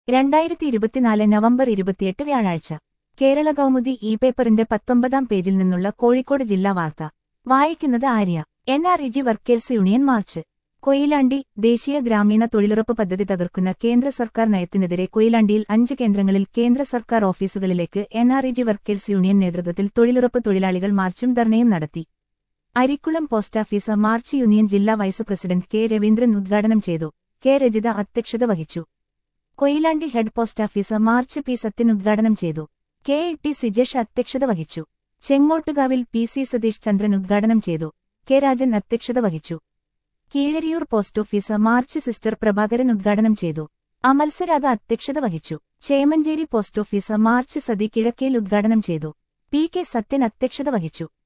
രണ്ടായിരത്തി ഇരുപത്തിനാല് നവംബർ ഇരുപത്തിയെട്ട് വ്യാഴാഴ്ച കേരള കൗമുദി ഇ പേപ്പറിന്റെ പത്തൊമ്പതാം പേജിൽ നിന്നുള്ള കോഴിക്കോട് ജില്ലാ വാർത്ത വായിക്കുന്നത് Arya N R E G workers union march Koyilandy ദേശീയ ഗ്രാമീണ തൊഴിലുറപ്പ് പദ്ധതി തകർക്കുന്ന കേന്ദ്ര സർക്കാർ നയത്തിനെതിരെ കൊയിലാണ്ടിയിൽ അഞ്ച് കേന്ദ്രങ്ങളിൽ കേന്ദ്ര സർക്കാർ ഓഫീസുകളിലേക്ക് N R E G workers union നേതൃത്വത്തിൽ തൊഴിലുറപ്പ് തൊഴിലാളികൾ മാർച്ചും ധർണയും നടത്തി അരിക്കുളം പോസ്റ്റാഫീസ് മാർച്ച് യൂണിയൻ ജില്ലാ വൈസ് പ്രസിഡന്റ് കെ രവീന്ദ്രൻ ഉദ്ഘാടനം ചെയ്തു കെ രജിത അധ്യക്ഷത വഹിച്ചു Koyilandy head post office march P Sathyan ഉദ്ഘാടനം ചെയ്തു കെ ഇ ടി സിജേഷ് അധ്യക്ഷത വഹിച്ചു ചെങ്ങോട്ടുകാവിൽ പി സി സതീഷ് ചന്ദ്രൻ ഉദ്ഘാടനം ചെയ്തു കെ രാജൻ അധ്യക്ഷത വഹിച്ചു Keezhariyur post office march sister Prabhakaran ഉദ്ഘാടനം ചെയ്തു അമത്സരാഗ അധ്യക്ഷത വഹിച്ചു Chemancheri post office March Sathi Kizhakkel ഉദ്ഘാടനം ചെയ്തു പി കെ സത്യൻ അധ്യക്ഷത വഹിച്ചു